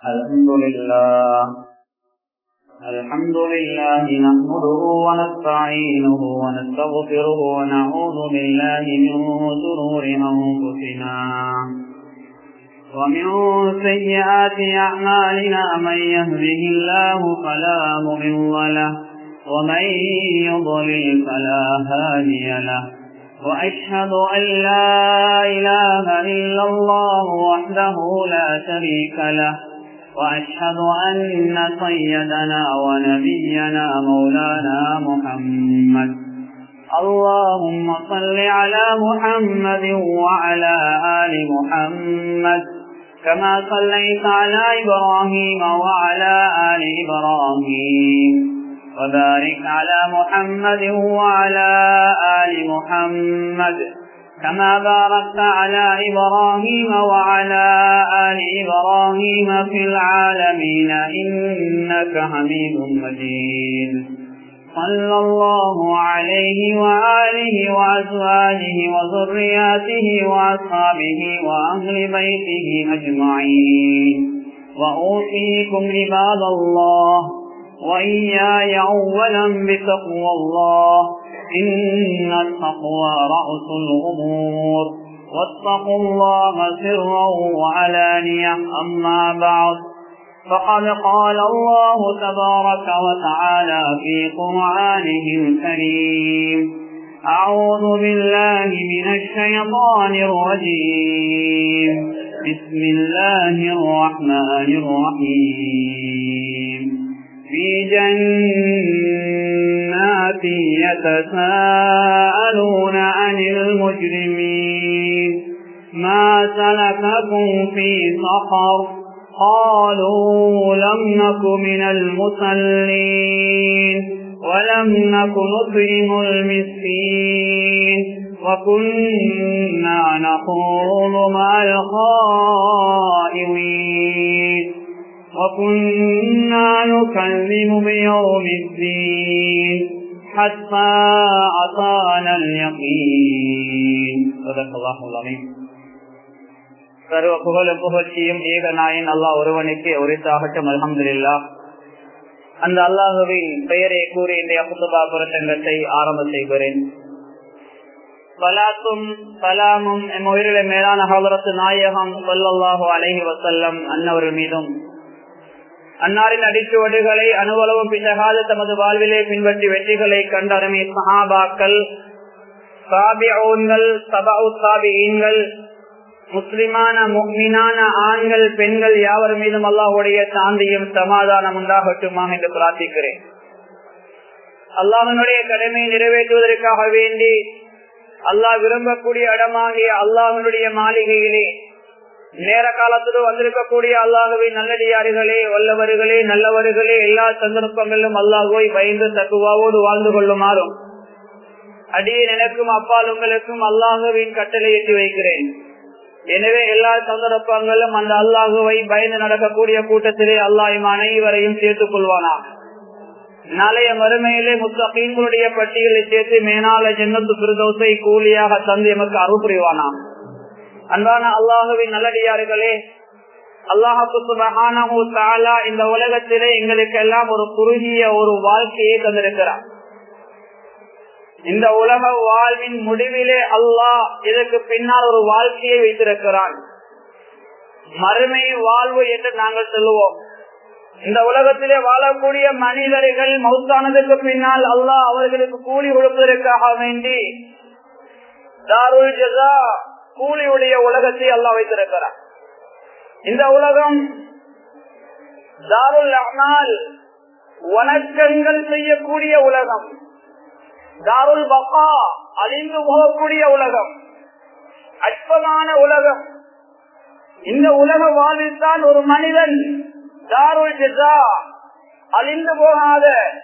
الحمد لله الحمد لله نحمده ونستعينه ونستغفره ونعوذ بالله من شرور أنفسنا ومن سيئات أعمالنا من يهده الله فلا مضل له ومن يضلل فلا هادي له وأشهد أن لا إله إلا الله وحده لا شريك له وأشهد أن سيدنا ونبينا مولانا محمد اللهم صل على محمد وعلى آل محمد كما صليت على إبراهيم وعلى آل إبراهيم وبارك على محمد وعلى آل محمد كما باركت على إبراهيم وعلى آل إبراهيم في العالمين إنك حميد مجيد صلى الله عليه وآله وأزواجه وذرياته وأصحابه وأهل بيته أجمعين وأوصيكم عباد الله وإياي أولا بتقوى الله إن التقوى رأس الأمور واتقوا الله سرا وعلانية أما بعد فقد قال الله تبارك وتعالى في قرآنه الكريم أعوذ بالله من الشيطان الرجيم بسم الله الرحمن الرحيم في جنات يتساءلون عن المجرمين ما سلككم في سقر قالوا لم نك من المصلين ولم نك نطعم المسكين وكنا نخوض مع الخائوين وكنا نكذب بيوم الدين حتى أتانا اليقين صدق الله العظيم சர்வ புகழும் புகழ்ச்சியும் ஏக நாயன் அல்லாஹ் ஒருவனுக்கு உரித்தாகட்டும் அலமதுல்லா அந்த அல்லாஹுவின் பெயரை கூறி இந்த அப்புதபா புரட்டங்கத்தை ஆரம்ப செய்கிறேன் பலாத்தும் சலாமும் எம் உயிரில மேலான ஹவரத்து நாயகம் சொல்லல்லாஹு அலஹி வசல்லம் அன்னவர்கள் மீதும் அன்னாரின் அடிச்சுவடுகளை அனுவலவு பிசகாது தமது வாழ்விலே பின்பற்றி வெற்றிகளை கண்டறமே சஹாபாக்கள் சாபியூன்கள் சபாவு சாபியீன்கள் முஸ்லிமான மீனான ஆண்கள் பெண்கள் யாவர் மீதும் அல்லாஹுடைய சாந்தியும் சமாதானம் உண்டாகட்டுமாக என்று பிரார்த்திக்கிறேன் அல்லாஹனுடைய கடமையை நிறைவேற்றுவதற்காக வேண்டி அல்லாஹ் விரும்பக்கூடிய இடமாகிய அல்லாஹனுடைய மாளிகையிலே நேர காலத்தோடு வந்திருக்கக்கூடிய அல்லாஹுவை நல்லடியார்களே வல்லவர்களே நல்லவர்களே எல்லா சந்தர்ப்பங்களிலும் அல்லாஹுவை பயந்து தக்குவாவோடு வாழ்ந்து கொள்ளுமாறும் அடியே எனக்கும் அப்பால் உங்களுக்கும் அல்லாஹுவின் கட்டளை எட்டி வைக்கிறேன் எனவே எல்லா சந்தர்ப்பங்களும் அந்த அல்லாஹுவை பயந்து நடக்கக்கூடிய கூட்டத்திலே அல்லாஹ் அனைவரையும் சேர்த்துக் கொள்வானா நாளைய மறுமையிலே முத்தகீன்களுடைய பட்டியலை சேர்த்து மேனால ஜென்னத்து பிரதோசை கூலியாக தந்து எமக்கு அருள் புரிவானா அன்பான அல்லாஹுவின் நல்லடியார்களே அல்லாஹு தாலா இந்த உலகத்திலே எங்களுக்கு எல்லாம் ஒரு குறுகிய ஒரு வாழ்க்கையை தந்திருக்கிறார் இந்த உலக வாழ்வின் முடிவிலே அல்லாஹ் இதற்கு பின்னால் ஒரு வாழ்க்கையை வைத்திருக்கிறான் மறுமை வாழ்வு என்று நாங்கள் சொல்லுவோம் இந்த உலகத்திலே வாழக்கூடிய மனிதர்கள் மௌத்தானதுக்கு பின்னால் அல்லாஹ் அவர்களுக்கு கூலி கொடுப்பதற்காக வேண்டி தாருல் ஜசா கூலியுடைய உலகத்தை அல்லா வைத்திருக்கிறார் இந்த உலகம் தாருல் அமால் வணக்கங்கள் செய்யக்கூடிய உலகம் தாருல் பகா அழிந்து போகக்கூடிய உலகம் அற்பமான உலகம் இந்த உலக வாழ்வில் தான் ஒரு மனிதன் தாருல் ஜிசா அழிந்து போகாத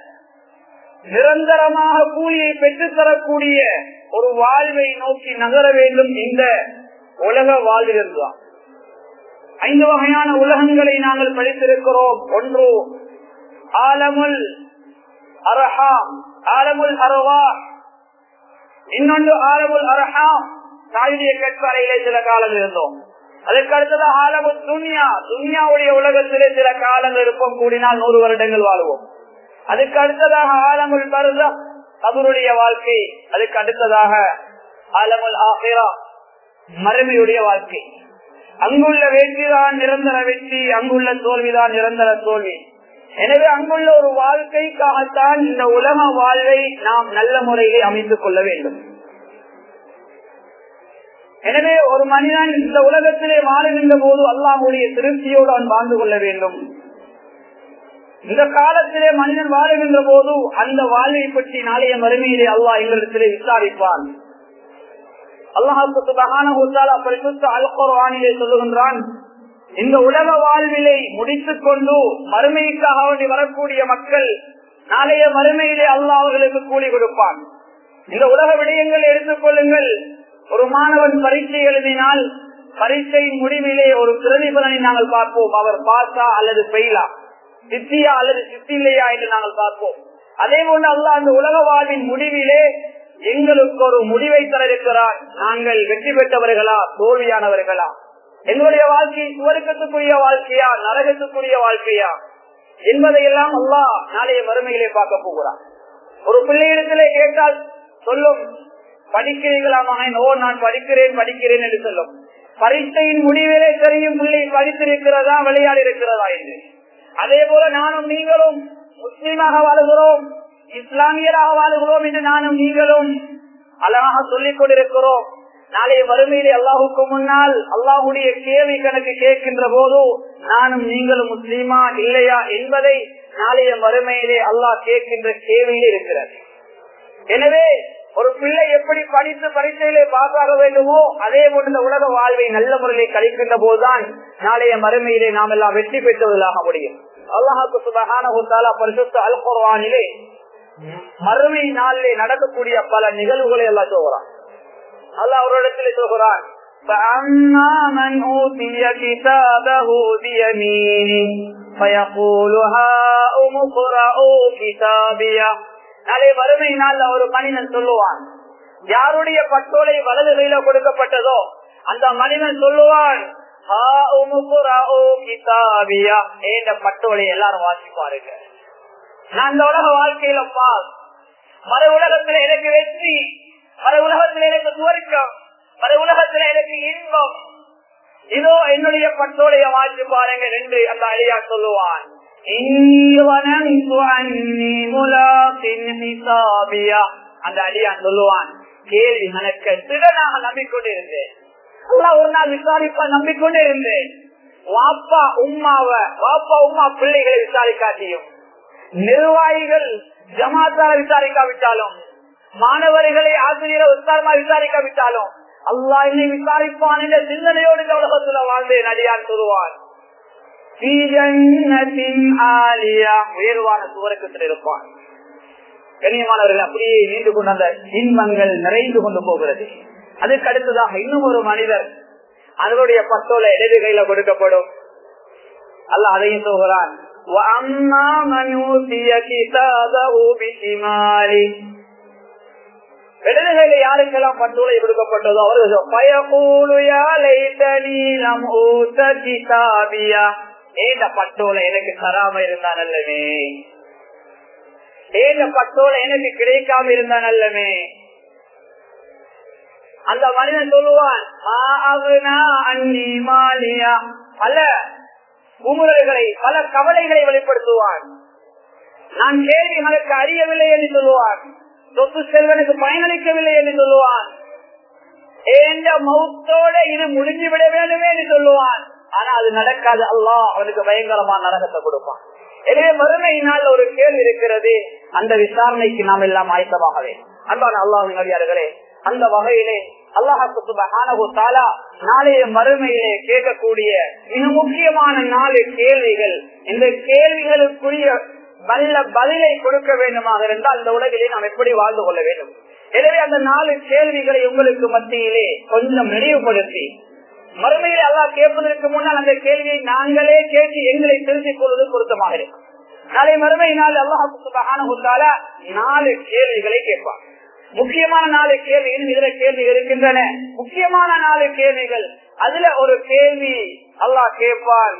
நிரந்தரமாக கூலியை பெற்றுத்தரக்கூடிய ஒரு வாழ்வை நோக்கி நகர வேண்டும் இந்த உலக வாழ்விலிருந்தான் ஐந்து வகையான உலகங்களை நாங்கள் படித்திருக்கிறோம் ஒன்று ஆலமுல் அரஹாம் ஆலமுல் அரவா இன்னொன்று ஆலமுல் அரஹாம் தாயுடைய கற்பாறையிலே சில காலம் இருந்தோம் அதற்கு அடுத்ததாக ஆலமு துன்யா துன்யாவுடைய உலகத்திலே சில காலங்கள் இருப்போம் கூடினால் நூறு வருடங்கள் வாழ்வோம் அதுக்கு அடுத்ததாக ஆலமுல் பருதா கபருடைய வாழ்க்கை அதுக்கு அடுத்ததாக ஆலமுல் ஆஹிரா மறுமையுடைய வாழ்க்கை அங்குள்ள வெற்றிதான் நிரந்தர வெற்றி அங்குள்ள தோல்விதான் நிரந்தர தோல்வி எனவே அங்குள்ள ஒரு வாழ்க்கைக்காகத்தான் இந்த உலக வாழ்வை நாம் நல்ல முறையிலே அமைத்துக் கொள்ள வேண்டும் எனவே ஒரு மனிதன் இந்த உலகத்திலே வாழுகின்ற போது அல்லாஹுடைய திருப்தியோடு அவன் வாழ்ந்து கொள்ள வேண்டும் இந்த காலத்திலே மனிதன் வாழுகின்ற போது அந்த வாழ்வை பற்றி நாளைய மறுமையிலே அல்லாஹ் எங்களிடத்திலே விசாரிப்பான் அல்லாஹாலே சொல்லுகின்றான் இந்த உலக வாழ்விலை முடித்துக் கொண்டு மறுமைக்காக வேண்டி வரக்கூடிய மக்கள் நாளைய மறுமையிலே அல்லாஹ் அவர்களுக்கு கூலி கொடுப்பான் இந்த உலக விடயங்கள் எடுத்துக் கொள்ளுங்கள் ஒரு மாணவன் பரீட்சை எழுதினால் பரீட்சையின் முடிவிலே ஒரு பிரதிபலனை நாங்கள் பார்ப்போம் அவர் பாசா அல்லது பெயிலா சித்தியா அல்லது சித்தில்லையா என்று நாங்கள் பார்ப்போம் அதே போன்று அல்லாஹ் அந்த உலக வாழ்வின் முடிவிலே எங்களுக்கு ஒரு முடிவை தர இருக்கிறார் நாங்கள் வெற்றி பெற்றவர்களா தோல்வியானவர்களா எங்களுடைய வாழ்க்கை சுவருக்கத்துக்குரிய வாழ்க்கையா நரகத்துக்குரிய வாழ்க்கையா என்பதையெல்லாம் அல்லாஹ் நாளைய வறுமையிலே பார்க்க போகிறார் ஒரு பிள்ளையிடத்திலே கேட்டால் சொல்லும் படிக்கிறீர்களா மகன் ஓ நான் படிக்கிறேன் படிக்கிறேன் என்று சொல்லும் பரீட்சையின் முடிவிலே தெரியும் பிள்ளை படித்திருக்கிறதா விளையாடி இருக்கிறதா என்று அதே போல நானும் நீங்களும் முஸ்லீமாக வாழுகிறோம் இஸ்லாமியராக வாழுகிறோம் என்று நானும் நீங்களும் அழகாக சொல்லிக் கொண்டிருக்கிறோம் நாளைய வறுமையிலே அல்லாஹுக்கு முன்னால் அல்லாஹுடைய கேள்வி கணக்கு கேட்கின்ற போது நானும் நீங்களும் முஸ்லீமா இல்லையா என்பதை நாளைய மறுமையிலே அல்லாஹ் கேட்கின்ற கேள்வியில் இருக்கிறது எனவே ஒரு பிள்ளை எப்படி படித்து பரீட்சையிலே பாஸாக வேண்டுமோ அதே போன்று இந்த உலக வாழ்வை நல்ல முறையிலே கழிக்கின்ற போதுதான் நாளைய மறுமையிலே நாம் எல்லாம் வெற்றி பெற்றவர்களாக முடியும் அல்லாஹாக்கு சுபகான பரிசுத்த அல் குர்வானிலே மறுமை நாளிலே நடக்கக்கூடிய பல நிகழ்வுகளை எல்லாம் சொல்கிறான் அல்ல அவரிடத்தில் சொல்கிறான் فأما من أوتي كتابه بيمينه فيقول هاؤم اقرءوا كتابيه நாளை வறுமை நாள்ல ஒரு மனிதன் சொல்லுவான் யாருடைய பட்டோலை வலது கையில கொடுக்கப்பட்டதோ அந்த மனிதன் சொல்லுவான் பட்டோலை எல்லாரும் வாசிப்பாருங்க நான் இந்த உலக வாழ்க்கையில பாஸ் மறு உலகத்துல எனக்கு வெற்றி மறு உலகத்துல எனக்கு சுவர்க்கம் மறு உலகத்துல எனக்கு இன்பம் இதோ என்னுடைய பட்டோலைய வாசி பாருங்க என்று அந்த அழியா சொல்லுவான் அந்த அடியான் சொல்லுவான் கேள்வி எனக்கு திடனாக நம்பிக்கொண்டிருந்தேன் ஒரு நாள் விசாரிப்பா நம்பிக்கொண்டே இருந்தேன் வாப்பா உமாவ வாப்பா உமா பிள்ளைகளை விசாரிக்காட்டியும் நிர்வாகிகள் ஜமாத்தார விசாரிக்காவிட்டாலும் மாணவர்களை ஆசிரியரை உத்தாரமா விசாரிக்காவிட்டாலும் அல்லா என்னை விசாரிப்பான் என்ற சிந்தனையோடு இந்த உலகத்துல வாழ்ந்தேன் அடியான் சொல்லுவான் உயர்வான சுவரக்கத்தில் இருப்பான் கண்ணியமானவர்கள் அப்படியே நீண்டு கொண்ட அந்த இன்பங்கள் நிறைந்து கொண்டு போகிறது அதுக்கு அடுத்ததாக இன்னும் ஒரு மனிதர் அதனுடைய பத்தோல இடது கையில கொடுக்கப்படும் அல்ல அதையும் சொல்கிறான் இடதுகையில யாருக்கெல்லாம் பட்டோலை கொடுக்கப்பட்டதோ அவர்கள் ஏந்த பட்டோலை எனக்கு தராம இருந்தா நல்லமே ஏந்த பட்டோலை எனக்கு கிடைக்காம இருந்தா நல்லமே அந்த மனிதன் சொல்லுவான் பல குமுறல்களை பல கவலைகளை வெளிப்படுத்துவான் நான் கேள்விகளுக்கு அறியவில்லை என்று சொல்லுவான் சொத்து செல்வனுக்கு பயனளிக்கவில்லை என்று சொல்லுவான் ஏந்த மௌத்தோட இது முடிஞ்சு விட வேண்டுமே என்று சொல்லுவான் ஆனா அது நடக்காது அல்லா அவனுக்கு பயங்கரமான நரகத்தை கொடுப்பான் எனவே மறுமையினால் ஒரு கேள்வி இருக்கிறது அந்த விசாரணைக்கு நாம் எல்லாம் ஆயத்தமாகவே அன்பான அல்லாஹின் நடிகார்களே அந்த வகையிலே அல்லாஹு நாளைய மறுமையிலே கேட்கக்கூடிய மிக முக்கியமான நாலு கேள்விகள் இந்த கேள்விகளுக்குரிய நல்ல பதிலை கொடுக்க வேண்டுமாக இருந்தால் அந்த உலகிலே நாம் எப்படி வாழ்ந்து கொள்ள வேண்டும் எனவே அந்த நாலு கேள்விகளை உங்களுக்கு மத்தியிலே கொஞ்சம் நினைவுபடுத்தி மறுமையிலே அல்லா கேட்பதற்கு முன்னால் அந்த கேள்வியை நாங்களே கேட்டு எங்களை தெரிஞ்சுக் கொள்வது பொருத்தமாக இருக்கும் நாளை மறுமை நாள் அல்லாஹால நாலு கேள்விகளை கேட்பார் முக்கியமான நாலு கேள்விகள் இதுல கேள்வி இருக்கின்றன முக்கியமான நாலு கேள்விகள் அதுல ஒரு கேள்வி அல்லாஹ் கேட்பான்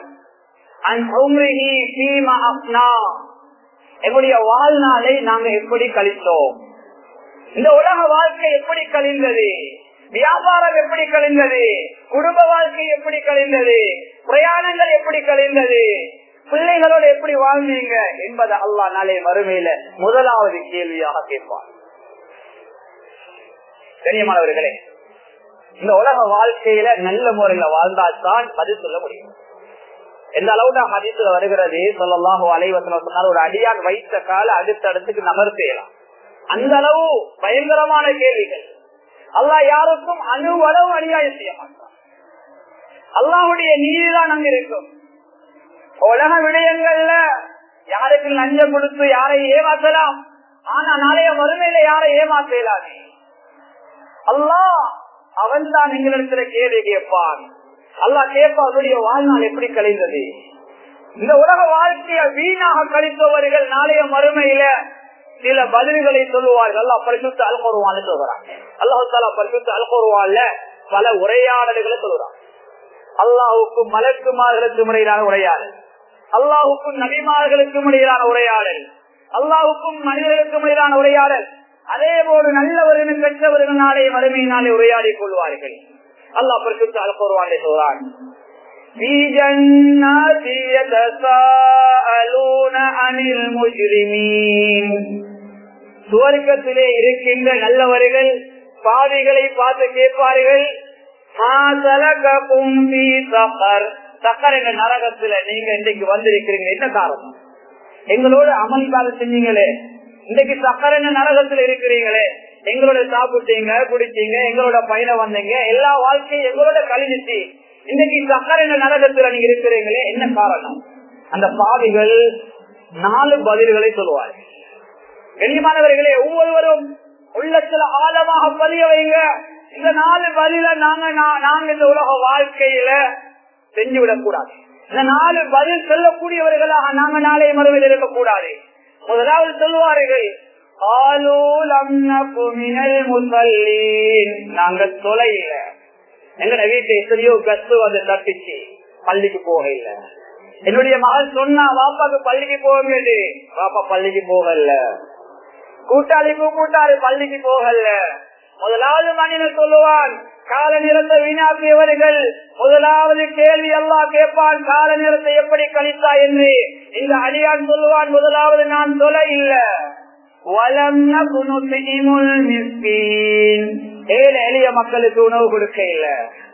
எங்களுடைய வாழ்நாளை நாங்க எப்படி கழித்தோம் இந்த உலக வாழ்க்கை எப்படி கழிந்தது வியாபாரம் எப்படி கழிந்தது குடும்ப வாழ்க்கை எப்படி கழிந்தது பிரயாணங்கள் எப்படி கழிந்தது பிள்ளைகளோடு எப்படி வாழ்ந்தீங்க என்பதை அல்லா நாளை மறுமையில முதலாவது கேள்வியாக கேட்பார் கண்ணியமானவர்களே இந்த உலக வாழ்க்கையில நல்ல முறையில வாழ்ந்தால்தான் பதில் சொல்ல முடியும் எந்த அளவுக்கு ஹதீசுல வருகிறது சொல்லலாம் அலைவசன சொன்னால் ஒரு அடியான் வைத்த கால அடுத்த இடத்துக்கு நகர் செய்யலாம் அந்த அளவு பயங்கரமான கேள்விகள் அல்லாஹ் யாருக்கும் அணுவளவு அநியாயம் செய்ய மாட்டான் அல்லாஹுடைய நீதிதான் அங்க இருக்கும் உலக விடயங்கள்ல யாருக்கு லஞ்சம் கொடுத்து யாரை ஏமாற்றலாம் ஆனா நாளைய மறுமையில யாரை ஏமாற்றலாமே அல்லாஹ் அவன் தான் எங்களிடத்துல கேள்வி கேட்பான் அல்லாஹ் கேட்பா அவருடைய வாழ்நாள் எப்படி கழிந்தது இந்த உலக வாழ்க்கைய வீணாக கழித்தவர்கள் நாளைய மறுமையில சில பதில்களை சொல்லுவார்கள் அல்லாஹ் பரிசுத்த அல்கோருவான்னு சொல்றாங்க அல்லாஹு தாலா பரிசுத்த அல்கோருவான்ல பல உரையாடல்களை சொல்றாங்க அல்லாஹுக்கும் மலக்குமார்களுக்கும் இடையிலான உரையாடல் அல்லாஹுக்கும் நபிமார்களுக்கும் இடையிலான உரையாடல் அல்லாஹுக்கும் மனிதர்களுக்கும் இடையிலான உரையாடல் அதே போல நல்லவர்கள் பெற்றவர்கள் நாளை மறுமையினாலே உரையாடி கொள்வார்கள் அல்லாஹ் பரிசுத்த அல்கோருவான் சொல்றான் في جنات يتساءلون عن المجرمين சுவர்க்கத்திலே இருக்கின்ற நல்லவர்கள் பாவிகளை பார்த்து கேட்பார்கள் சக்கர் என்ற நரகத்துல நீங்க இன்றைக்கு வந்திருக்கிறீங்க என்ன காரணம் எங்களோட அமளிக்காக செஞ்சீங்களே இன்றைக்கு சக்கர் என்ற நரகத்துல இருக்கிறீங்களே எங்களோட சாப்பிட்டீங்க குடிச்சீங்க எங்களோட பயணம் வந்தீங்க எல்லா வாழ்க்கையும் எங்களோட கழிஞ்சிச்சு இன்னைக்கு சக்கர் என்ற நரகத்துல நீங்க இருக்கிறீங்களே என்ன காரணம் அந்த பாவிகள் நாலு பதில்களை சொல்லுவார்கள் கண்ணியமானவர்களே ஒவ்வொருவரும் உள்ளத்துல ஆழமாக பதிய வைங்க இந்த நாலு பதில நாங்க நாங்க இந்த உலக வாழ்க்கையில செஞ்சு விடக்கூடாது இந்த நாலு பதில் சொல்லக்கூடியவர்களாக நாங்க நாளை மறுவில் இருக்கக்கூடாது முதலாவது சொல்லுவார்கள் நாங்க தொலைல எங்கட வீட்டை எத்தனையோ கத்து வந்து தப்பிச்சு பள்ளிக்கு போக இல்ல என்னுடைய மகள் சொன்னா பாப்பாக்கு பள்ளிக்கு போக வேண்டு பாப்பா பள்ளிக்கு போகல கூட்டாளி கூட்டாளி பள்ளிக்கு போகல முதலாவது மனிதன் சொல்லுவான் கால நிறத்தை வீணாக்கியவர்கள் முதலாவது கேள்வி எல்லாம் கேட்பான் கால நிறத்தை எப்படி கழித்தா என்று இந்த அடியான் சொல்லுவான் முதலாவது நான் சொல்ல இல்ல ஏழை எளிய மக்களுக்கு உணவு கொடுக்க இல்ல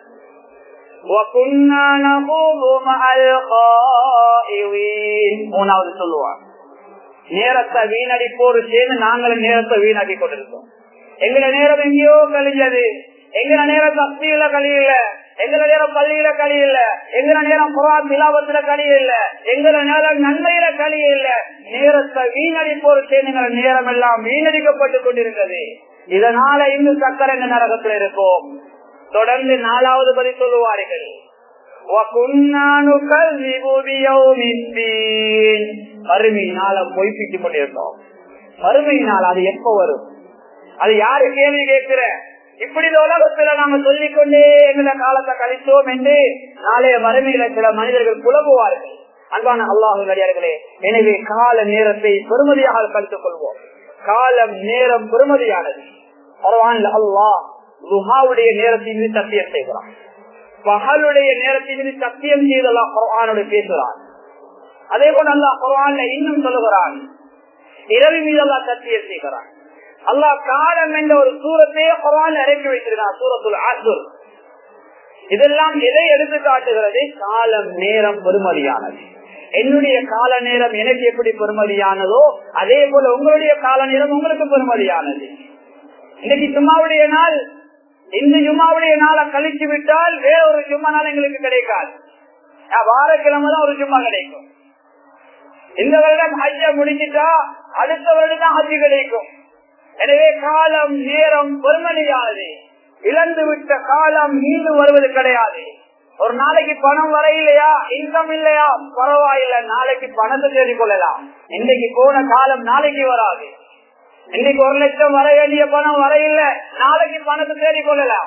மூணாவது சொல்லுவான் நேரத்தை வீணடிப்போடு சேர்ந்து நாங்களும் நேரத்தை வீணாக்கி கொண்டிருக்கோம் எங்கள நேரம் எங்கேயோ கழிஞ்சது எங்கள நேரம் சக்தியில கழியல எங்கள நேரம் பள்ளியில கழியல எங்கள நேரம் புறான் விலாபத்துல கழியல எங்கள நேரம் நன்மையில கழியல நேரத்தை வீணடிப்போடு சேர்ந்து நேரம் எல்லாம் வீணடிக்கப்பட்டு கொண்டிருக்கிறது இதனால இன்னும் சக்கர நரகத்துல இருக்கும் தொடர்ந்து நாலாவது பதி சொல்லுவார்கள் மறுமையினால பொய்ப்பிட்டு கொண்டிருந்தோம் மறுமையினால் அது எப்ப வரும் அது யாரு கேள்வி கேட்கிற இப்படி இந்த உலகத்துல நாங்க சொல்லிக்கொண்டே எங்களை காலத்தை கழித்தோம் என்று நாளைய மறுமையில சில மனிதர்கள் புலம்புவார்கள் அன்பான அல்லாஹு நடிகார்களே எனவே கால நேரத்தை பெருமதியாக கழித்துக் கொள்வோம் காலம் நேரம் பெருமதியானது பரவாயில்ல அல்லாஹ் லுஹாவுடைய நேரத்தின் மீது சத்தியம் செய்கிறான் பகலுடைய நேரத்தின் மீது சத்தியம் செய்தெல்லாம் குரானோட பேசுகிறான் அதே போல அல்லா குரான்ல இன்னும் சொல்லுகிறான் இரவு மீது அல்லா சத்தியம் செய்கிறான் அல்லாஹ் காலம் என்ற ஒரு சூரத்தையே குரான் இறக்கி வைத்திருக்கான் சூரத்துல் ஆசுர் இதெல்லாம் எதை எடுத்து காட்டுகிறது காலம் நேரம் பெருமதியானது என்னுடைய கால நேரம் எனக்கு எப்படி பெருமதியானதோ அதே போல உங்களுடைய கால நேரம் உங்களுக்கு பெருமதியானது இன்னைக்கு சும்மாவுடைய நாள் இந்த ஜும்மாவுடைய நாளை கழிச்சு விட்டால் வேற ஒரு ஜும்மா நாள் எங்களுக்கு கிடைக்காது வாரக்கிழமை தான் ஒரு ஜும்மா கிடைக்கும் இந்த வருடம் ஹஜ்ஜ முடிஞ்சிட்டா அடுத்த வருடம் தான் ஹஜ்ஜு கிடைக்கும் எனவே காலம் நேரம் பெருமதியானது இழந்து விட்ட காலம் மீண்டும் வருவது கிடையாது ஒரு நாளைக்கு பணம் வர இல்லையா இன்கம் இல்லையா பரவாயில்ல நாளைக்கு பணத்தை தேடி கொள்ளலாம் இன்னைக்கு போன காலம் நாளைக்கு வராது இன்னைக்கு ஒரு லட்சம் வர வேண்டிய பணம் வர இல்ல நாளைக்கு பணத்தை தேடி கொள்ளலாம்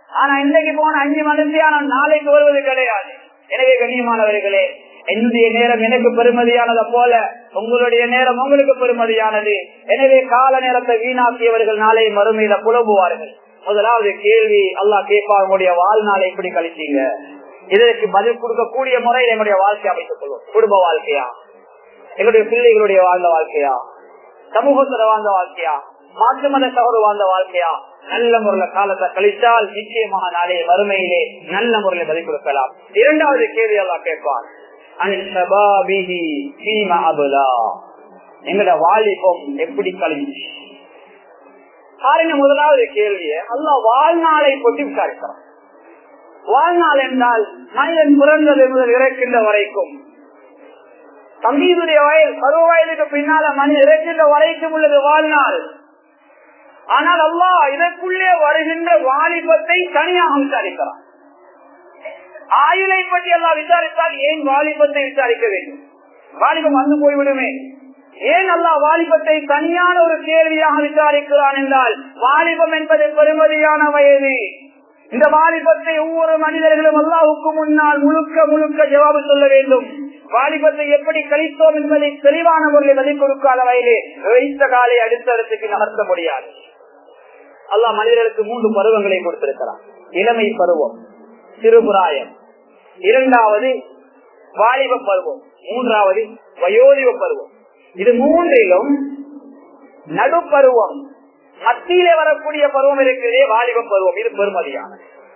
ஆனா இன்றைக்கு போன அஞ்சு மணித்தியான நாளைக்கு வருவது கிடையாது எனவே கண்ணியமானவர்களே என்னுடைய நேரம் எனக்கு பெருமதியானதை போல உங்களுடைய நேரம் உங்களுக்கு பெருமதியானது எனவே கால நேரத்தை வீணாக்கியவர்கள் நாளை மறுமையில புலம்புவார்கள் முதலாவது கேள்வி அல்லாஹ் கேட்பா உங்களுடைய வாழ்நாளை எப்படி கழிச்சீங்க இதற்கு பதில் கொடுக்கக்கூடிய முறையில் என்னுடைய வாழ்க்கை அமைத்துக் கொள்வோம் குடும்ப வாழ்க்கையா எங்களுடைய பிள்ளைகளுடைய வாழ்ந்த வாழ்க்கையா சமூகத்துல வாழ்ந்த வாழ்க்கையா மாற்று மத சகோதர வாழ்ந்த வாழ்க்கையா நல்ல முறையில காலத்தை கழித்தால் நிச்சயமாக நாளைய மறுமையிலே நல்ல முறையில பதில் கொடுக்கலாம் இரண்டாவது கேள்வி எல்லாம் கேட்பார் எங்கட வாலிபம் எப்படி கழிஞ்சு பாருங்க முதலாவது கேள்விய அல்ல வாழ்நாளை பற்றி விசாரிக்கிறான் வாழ்நாள் என்றால் மனிதன் பிறந்தது முதல் இறக்கின்ற வரைக்கும் தம்பியுடைய வயது பருவ வயதுக்கு பின்னால மனிதன் இறக்கின்ற வரைக்கும் உள்ளது வாழ்நாள் ஆனால் அல்லா இதற்குள்ளே வருகின்ற வாலிபத்தை தனியாக விசாரிக்கிறான் ஆயுளை பற்றி எல்லாம் விசாரித்தால் ஏன் வாலிபத்தை விசாரிக்க வேண்டும் வாலிபம் வந்து போய்விடுமே ஏன் அல்லா வாலிபத்தை தனியான ஒரு கேள்வியாக விசாரிக்கிறான் என்றால் வாலிபம் என்பது பெருமதியான வயது இந்த வாலிபத்தை ஒவ்வொரு மனிதர்களும் அல்லாவுக்கு முன்னால் முழுக்க முழுக்க ஜவாபு சொல்ல வேண்டும் வாலிபத்தை எப்படி கழித்தோம் என்பதை தெளிவான முறையில் பதில் கொடுக்காத வயது வைத்த காலை அடுத்த இடத்துக்கு நகர்த்த முடியாது அல்லாஹ் மனிதர்களுக்கு மூன்று பருவங்களை கொடுத்திருக்கிறார் இளமை பருவம் சிறுபுராயம் இரண்டாவது வாலிப பருவம் மூன்றாவது வயோதிப பருவம் இது மூன்றிலும் நடுப்பருவம் மத்தியிலே வரக்கூடிய பருவம் இருக்கிறதே வாலிப பருவம் இது பெருமதியான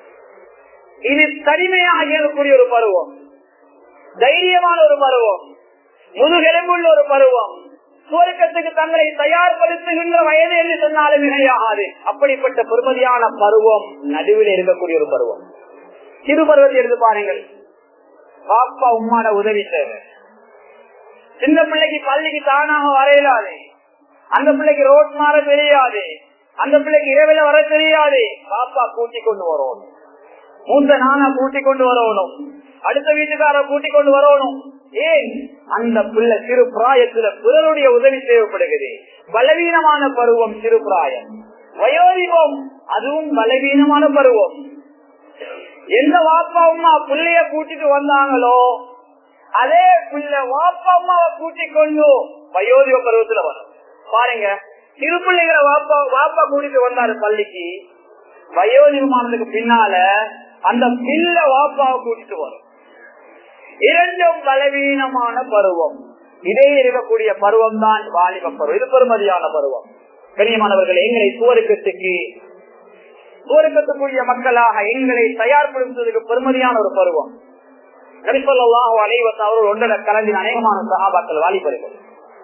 இது தனிமையாக இயங்கக்கூடிய ஒரு பருவம் தைரியமான ஒரு பருவம் முதுகெலும்புள்ள ஒரு பருவம் சுவர்க்கத்துக்கு தங்களை தயார்படுத்துகின்ற வயது என்று சொன்னாலும் மிகையாகாது அப்படிப்பட்ட பெருமதியான பருவம் நடுவில் இருக்கக்கூடிய ஒரு பருவம் சிறு பருவத்தை எடுத்து பாருங்கள் பாப்பா உம்மாட உதவி தேவை சின்ன பிள்ளைக்கு பள்ளிக்கு தானாக வரையலாது அந்த பிள்ளைக்கு ரோட் மாற தெரியாது அந்த பிள்ளைக்கு இரவில வர தெரியாது பாப்பா கூட்டி கொண்டு வரணும் மூத்த நானா கூட்டி கொண்டு வரணும் அடுத்த வீட்டுக்கார கூட்டி கொண்டு வரணும் ஏன் அந்த பிள்ளை சிறு பிராயத்துல பிறருடைய உதவி தேவைப்படுகிறது பலவீனமான பருவம் சிறு பிராயம் வயோதிபம் அதுவும் பலவீனமான பருவம் எந்த வாப்பா அம்மா பிள்ளைய கூட்டிட்டு வந்தாங்களோ அதே பிள்ளை வாப்பா அம்மாவை கூட்டி கொண்டு வயோதிப பருவத்துல வரும் பாருங்க சிறு பிள்ளைகளை வாப்பா வாப்பா கூட்டிட்டு வந்தாரு பள்ளிக்கு வயோதிபமானதுக்கு பின்னால அந்த பிள்ளை வாப்பாவை கூட்டிட்டு வரும் இரண்டும் பலவீனமான பருவம் இடையே இருக்கக்கூடிய பருவம் தான் வாலிப பருவம் இது பெருமதியான பருவம் கண்ணியமானவர்கள் எங்களை சுவருக்கத்துக்கு சுவருக்கத்துக்குரிய மக்களாக எங்களை தயார்படுத்துவதற்கு பெருமதியான ஒரு பருவம் நரிசல்லாஹு அலைவத் அவர்கள் ஒன்றரை கலந்தின் அநேகமான சகாபாக்கள் வாலிபர்கள்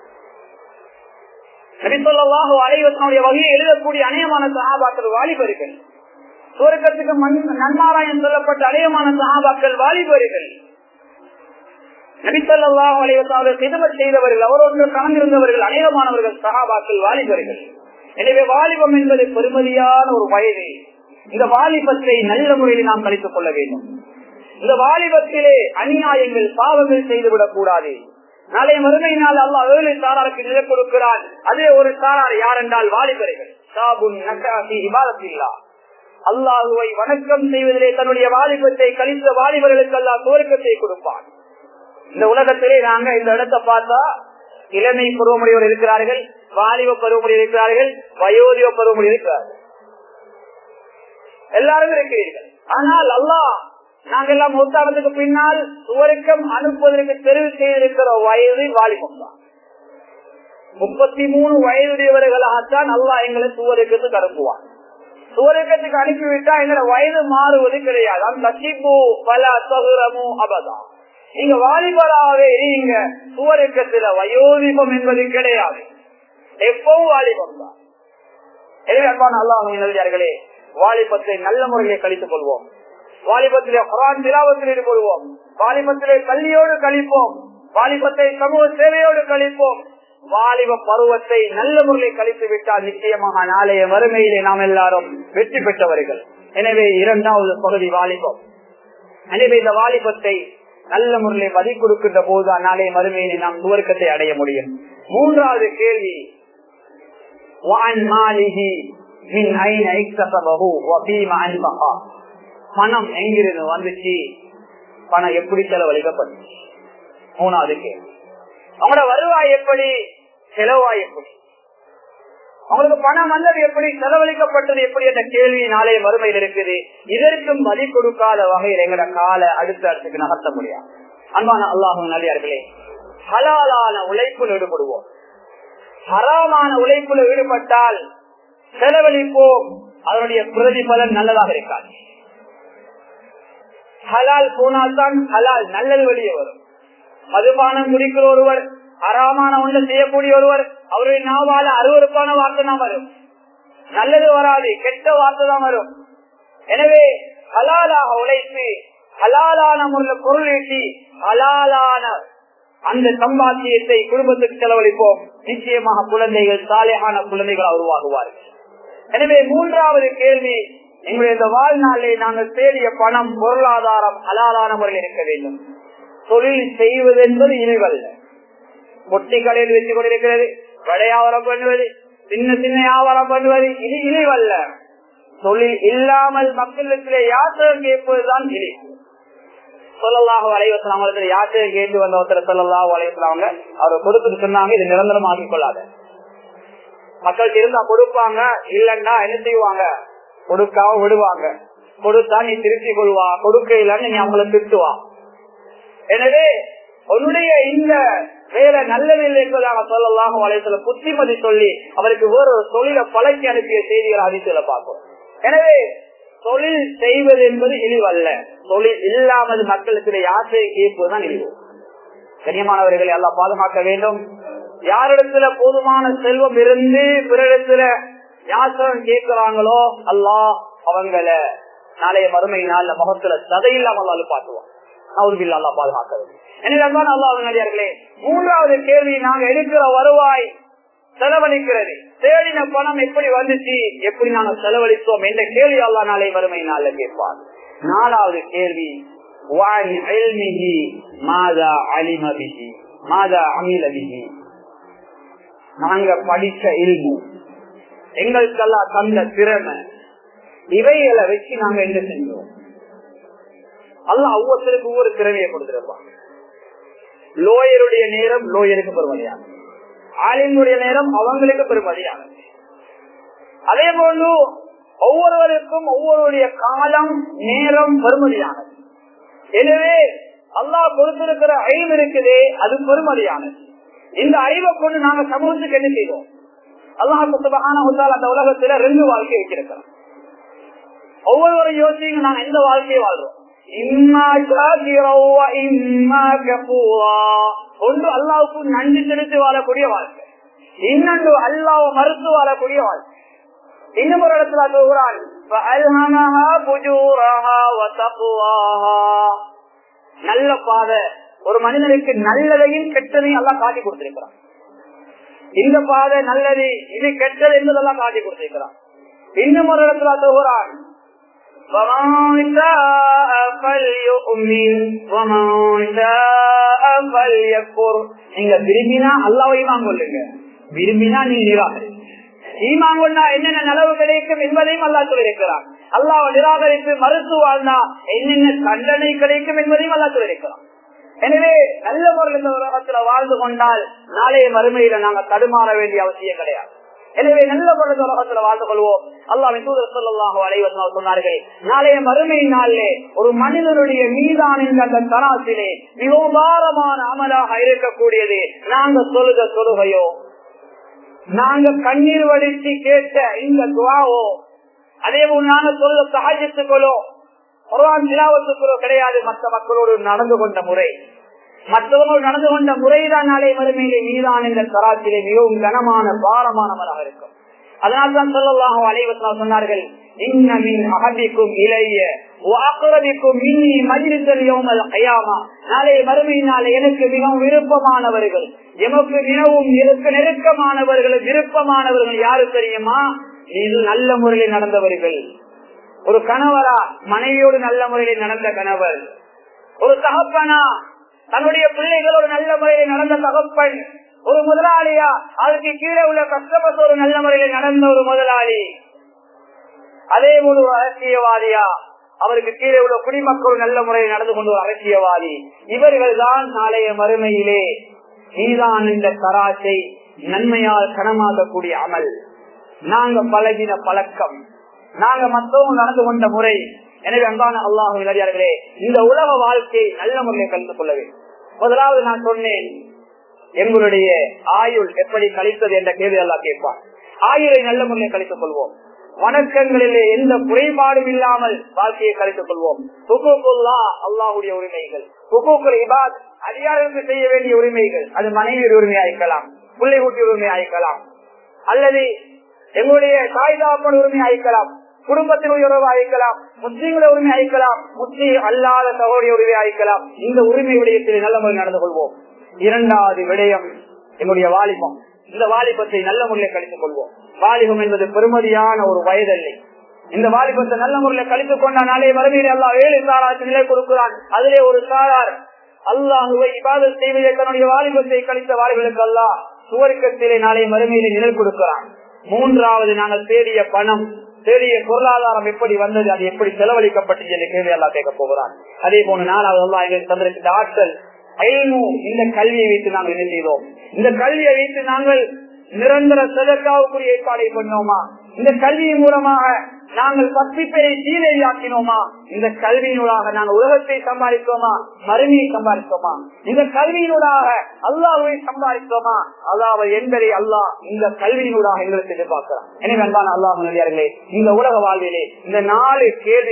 நரிசல்லாஹு அலைவத்தனுடைய வகையை எழுதக்கூடிய அநேகமான சகாபாக்கள் வாலிபர்கள் சுவர்க்கத்துக்கு நன்மாராயம் சொல்லப்பட்ட அநேகமான சகாபாக்கள் வாலிபர்கள் நபித்தல்லாஹு அலைவத்தாவில் சிதமத் செய்தவர்கள் அவரோடு கலந்திருந்தவர்கள் அநேகமானவர்கள் சகாபாக்கள் வாலிபர்கள் எனவே வாலிபம் என்பது பெருமதியான ஒரு வயது இந்த வாலிபத்தை நல்ல முறையில் நாம் கழித்துக் கொள்ள வேண்டும் இந்த வாலிபத்திலே அநியாயங்கள் பாவங்கள் செய்துவிடக் கூடாது நாளைய மறுமை நாள் அல்லா ஏழு சாராருக்கு நிலை கொடுக்கிறான் அதே ஒரு சாரார் யார் என்றால் வாலிபர்கள் சாபுன் நக்காசி இபாதத்தில்லா அல்லாஹுவை வணக்கம் செய்வதிலே தன்னுடைய வாலிபத்தை கழித்த வாலிபர்களுக்கு அல்லா துவர்க்கத்தை கொடுப்பான் இந்த உலகத்திலே நாங்க இந்த இடத்தை பார்த்தா இளமை பருவமுடையவர் இருக்கிறார்கள் வாலிப பருவமுடைய இருக்கிறார்கள் வயோதிப பருவமுடைய இருக்கிறார்கள் எல்லாரும் இருக்கிறீர்கள் ஆனால் அல்லாஹ் நாங்க எல்லாம் மூத்தாவதுக்கு பின்னால் சுவருக்கம் அனுப்புவதற்கு தெரிவு செய்திருக்கிற வயது வாலிபம் தான் முப்பத்தி மூணு வயதுடையவர்களாகத்தான் அல்லாஹ் எங்களை சுவருக்கத்துக்கு அனுப்புவான் சுவருக்கத்துக்கு அனுப்பிவிட்டா எங்களை வயது மாறுவது கிடையாது அந்த கசிப்பு பல சகுரமோ அபதா நீங்க வாலிபராகவே நீங்க சுவருக்கத்துல வயோதிபம் என்பது கிடையாது எப்பவும் வாலிபம் தான் எனவே அன்பான அல்லாஹர்களே வாலிபத்தை நல்ல முறையை கழித்துக் கொள்வோம் வாலிபத்திலே குரான் திலாவத்தில் ஈடுபடுவோம் வாலிபத்திலே கல்வியோடு கழிப்போம் வாலிபத்தை சமூக சேவையோடு கழிப்போம் வாலிப பருவத்தை நல்ல முறையில் கழித்து விட்டால் நிச்சயமாக நாளைய வறுமையிலே நாம் எல்லாரும் வெற்றி பெற்றவர்கள் எனவே இரண்டாவது பகுதி வாலிபம் எனவே இந்த வாலிபத்தை நல்ல முறையில் மதி கொடுக்கின்ற போதுதான் நாளைய மறுமையிலே நாம் துவர்க்கத்தை அடைய முடியும் மூன்றாவது கேள்வி மின் ஐன இக்தசபஹு வ ஃபீமா அன்ஃபகா பணம் எங்கிருந்து வந்துச்சு பணம் எப்படி செலவழிக்கப்பட்டுச்சு மூணாவது கேள்வி அவங்களோட வருவாய் எப்படி செலவாய் எப்படி அவங்களுக்கு பணம் வந்தது எப்படி செலவழிக்கப்பட்டது எப்படி என்ற கேள்வி நாளைய மறுமையில் இருக்குது இதற்கும் மதி கொடுக்காத வகையில் எங்கட கால அடுத்த இடத்துக்கு நகர்த்த முடியாது அன்பான அல்லாஹும் நல்லியார்களே ஹலாலான உழைப்பில் ஈடுபடுவோம் ஹராமான உழைப்பில் ஈடுபட்டால் செலவழிப்போம் அதனுடைய பிரதிபலன் நல்லதாக இருக்காது ஹலால் போனால்தான் ஹலால் நல்லது வெளியே வரும் மதுபானம் குடிக்கிற ஒருவர் அறாமான ஒன்று செய்யக்கூடிய ஒருவர் அவருடைய நாவால அருவறுப்பான வார்த்தை தான் வரும் நல்லது வராது கெட்ட வார்த்தை தான் வரும் எனவே ஹலாலாக உழைத்து ஹலாலான முறையில் பொருள் ஈட்டி ஹலாலான அந்த சம்பாத்தியத்தை குடும்பத்துக்கு செலவழிப்போம் நிச்சயமாக குழந்தைகள் சாலையான குழந்தைகள் உருவாகுவார்கள் எனவே மூன்றாவது கேள்வி எங்களுடைய இந்த வாழ்நாளை நாங்கள் தேடிய பணம் பொருளாதாரம் ஹலாலான முறையில் இருக்க வேண்டும் தொழில் செய்வது என்பது இழிவல்ல பொட்டி கடையில் வச்சு கொண்டிருக்கிறது வியாபாரம் பண்ணுவது சின்ன சின்ன வியாபாரம் பண்ணுவது இது இழிவல்ல தொழில் இல்லாமல் மக்களிடத்திலே யாத்திரை கேட்பதுதான் இழிவு சொல்லலாக வலைவசம் அவங்களுக்கு யாத்திரை கேட்டு வந்த ஒருத்தர் சொல்லலாக வலைவசம் அவர் கொடுத்துட்டு சொன்னாங்க இது நிரந்தரமாக்கி கொள்ளாத மக்கள் இருந்தா கொடுப்பாங்க இல்லன்னா என்ன செய்வாங்க கொடுக்காம விடுவாங்க கொடுத்தா நீ திருப்பி கொள்வா கொடுக்க இல்லன்னு நீ அவங்கள திட்டுவா எனவே உன்னுடைய இந்த வேலை நல்லதில்லை என்பதாக சொல்லலாம் வலையத்துல புத்திமதி சொல்லி அவருக்கு வேறு ஒரு தொழிலை பழக்கி அனுப்பிய செய்திகள் அதிசயில பார்ப்போம் எனவே தொழில் செய்வது என்பது இழிவல்ல தொழில் இல்லாமல் மக்களுக்கு ஆசையை கேட்பதுதான் இழிவு கண்ணியமானவர்களை எல்லாம் பாதுகாக்க வேண்டும் யாரிடத்துல போதுமான செல்வம் இருந்து பிறரிடத்துல யாசகம் கேட்கிறாங்களோ அல்லா அவங்கள நாளைய மறுமை நாள்ல முகத்துல சதையில்லாமல் பார்த்துவான் அவருபில்லா பாதுகாக்க வேண்டும் எனவே அல்லாஹர்களே மூன்றாவது கேள்வி நாங்க எடுக்கிற வருவாய் செலவழிக்கிறது தேடின பணம் எப்படி வந்துச்சு எப்படி நாங்க செலவழித்தோம் என்ற கேள்வி அல்லா நாளை வறுமை நாள்ல கேட்பார் நாலாவது கேள்வி மாதா அலிமபிகி மாதா அமிலபிகி நாங்க படிச்ச இல்மு எங்களுக்கெல்லாம் தந்த திறமை இவைகளை வச்சு நாங்க என்ன செஞ்சோம் அல்ல ஒவ்வொருத்தருக்கு ஒவ்வொரு திறமையை கொடுத்திருப்பான் லோயருடைய நேரம் லோயருக்கு பெருமதியான ஆலினுடைய நேரம் அவங்களுக்கு பெருமதியான அதே போன்று ஒவ்வொருவருக்கும் ஒவ்வொருடைய காலம் நேரம் பெருமதியானது எனவே அல்லாஹ் கொடுத்திருக்கிற அறிவு இருக்குதே அது பெருமதியானது இந்த அறிவை கொண்டு நாங்க சமூகத்துக்கு என்ன செய்வோம் அல்லாஹ் அந்த உலகத்துல ரெண்டு வாழ்க்கை வச்சிருக்கிறோம் ஒவ்வொருவரும் யோசிங்க நாங்க எந்த வாழ்க்கையை வாழ்றோம் ஒன்று அல்லாவுக்கு நன்றி செலுத்தி வாழக்கூடிய வாழ்க்கை இன்னொன்று அல்லாவ மறுத்து வாழக்கூடிய வாழ்க்கை இன்னும் ஒரு இடத்துல சொல்கிறான் நல்ல பாதை ஒரு மனிதனுக்கு நல்லதையும் கெட்டதையும் எல்லாம் காட்டி கொடுத்திருக்கிறான் இந்த பாதை நல்லது இது கெட்டது என்பதெல்லாம் காட்டி கொடுத்திருக்கிறான் இன்னும் ஒரு இடத்துல சொல்கிறான் நீங்க விரும்பினா அல்லாவையும் கொள்ளுங்க விரும்பினா நீ நிராகரி ஈமான் கொண்டா என்னென்ன நலவு கிடைக்கும் என்பதையும் அல்லா சொல்லியிருக்கிறான் அல்லாவை நிராகரித்து மறுத்து வாழ்ந்தா என்னென்ன தண்டனை கிடைக்கும் என்பதையும் அல்லா சொல்லியிருக்கிறான் எனவே நல்ல முறையில் இந்த உலகத்துல வாழ்ந்து கொண்டால் நாளைய மறுமையில நாங்க தடுமாற வேண்டிய அவசியம் கிடையாது எனவே நல்ல பொழுது உலகத்துல வாழ்ந்து கொள்வோம் அல்லாஹ் தூதர் சொல்லாஹோ அலைவசம் சொன்னார்கள் நாளைய மறுமை நாளிலே ஒரு மனிதனுடைய மீதான அந்த தராசிலே மிகவும் பாரமான அமலாக இருக்கக்கூடியது நாங்க சொல்லுக தொழுகையோ நாங்க கண்ணீர் வடித்து கேட்ட இந்த துவாவோ அதே போல் நாங்க சொல்ல சகாஜத்துக்களோ குரான் திலாவத்துக்களோ கிடையாது மற்ற மக்களோடு நடந்து கொண்ட முறை மற்றவர்கள் நடந்து கொண்ட முறைதான் நாளை மறுமையிலே மீதான இந்த தராசிலே மிகவும் கனமான பாரமானவராக இருக்கும் அதனால்தான் சொல்லலாம் அலைவசம் சொன்னார்கள் இன்னமின் அகதிக்கும் இளைய வாக்குறதிக்கும் மின்னி மஜிலிசல் யோமல் கையாமா நாளை மறுமையினாலே எனக்கு மிகவும் விருப்பமானவர்கள் எமக்கு மிகவும் இருக்க நெருக்கமானவர்கள் விருப்பமானவர்கள் யாரு தெரியுமா இது நல்ல முறையில் நடந்தவர்கள் ஒரு கணவரா மனைவியோடு நல்ல முறையில் நடந்த கணவர் ஒரு தகப்பனா தன்னுடைய பிள்ளைகளோடு நல்ல முறையில் நடந்த தகப்பன் ஒரு முதலாளியா அதுக்கு கீழே உள்ள கஷ்டப்பட்ட ஒரு நல்ல முறையில் நடந்த ஒரு முதலாளி அதே போல ஒரு அரசியல்வாதியா அவருக்கு கீழே உள்ள குடிமக்கள் நல்ல முறையில் நடந்து கொண்டு ஒரு அரசியல்வாதி இவர்கள் தான் நாளைய மறுமையிலே நீதான் இந்த தராசை நன்மையால் கனமாகக்கூடிய அமல் நாங்க பழகின பழக்கம் நாங்க மத்தவங்க நடந்து கொண்ட முறை எனவே அன்பான அல்லாஹு நடிகார்களே இந்த உலக வாழ்க்கை நல்ல முறையில் கலந்து கொள்ள வேண்டும் முதலாவது நான் சொன்னேன் எங்களுடைய ஆயுள் எப்படி கழித்தது என்ற கேள்வி எல்லாம் கேட்பார் ஆயுளை நல்ல முறையில் கழித்துக் கொள்வோம் வணக்கங்களிலே எந்த குறைபாடும் இல்லாமல் வாழ்க்கையை கழித்துக் கொள்வோம் ஹுகூக்குல்லா அல்லாஹுடைய உரிமைகள் ஹுகூக்குல் இபாத் அதிகாரத்துக்கு செய்ய வேண்டிய உரிமைகள் அது மனைவி உரிமை அழைக்கலாம் பிள்ளை கூட்டி உரிமை அழைக்கலாம் அல்லது எங்களுடைய தாய்தாப்பன் உரிமை அழைக்கலாம் குடும்பத்தினுடைய உறவு அழைக்கலாம் முஸ்லீம்களை உரிமை அழைக்கலாம் முஸ்லீம் அல்லாத சகோடைய உரிமை அழைக்கலாம் இந்த உரிமை விடயத்தில் நல்ல முறையில் நடந்து கொள்வோம் இரண்டாவது விடயம் எங்களுடைய வாலிபம் இந்த வாலிபத்தை நல்ல முறையில் கழித்துக் கொள்வோம் வாலிபம் என்பது பெருமதியான ஒரு வயதல்லை இந்த வாலிபத்தை நல்ல முறையில் கழித்துக் கொண்டாலே மறுமையில் அல்லா ஏழு சாராருக்கு நிலை கொடுக்கிறான் அதிலே ஒரு சாரார் அல்லாஹுவை இபாதத் செய்வதை தன்னுடைய வாலிபத்தை கழித்த வாலிபர்களுக்கு அல்லா சுவர்க்கத்திலே நாளை மறுமையிலே நிழல் கொடுக்கிறான் மூன்றாவது நாங்கள் தேடிய பணம் தேடிய பொருளாதாரம் எப்படி வந்தது அது எப்படி செலவழிக்கப்பட்டது என்று கேள்வி எல்லாம் கேட்க போகிறான் அதே போல நாலாவது அல்லா எங்களுக்கு தந்திருக்கிற ஆற்றல் இந்த கல்வியை வைத்து நாங்கள் என்ன செய்தோம் இந்த கல்வியை வைத்து நாங்கள் நிரந்தர செதற்காவுக்குரிய ஏற்பாடை பண்ணோமா இந்த கல்வியின் மூலமாக நாங்கள் பத்து பேரை சீரையாக்கினோமா இந்த கல்வியினூடாக நாங்கள் உலகத்தை சம்பாதித்தோமா மறுமையை சம்பாதித்தோமா இந்த கல்வியினூடாக அல்லாவை சம்பாதித்தோமா அல்லாவை என்பதை அல்லாஹ் இந்த கல்வியினூடாக எங்களுக்கு எதிர்பார்க்கிறான் எனவே அன்பான அல்லாஹ் இந்த உலக வாழ்விலே இந்த நாலு கேள்வி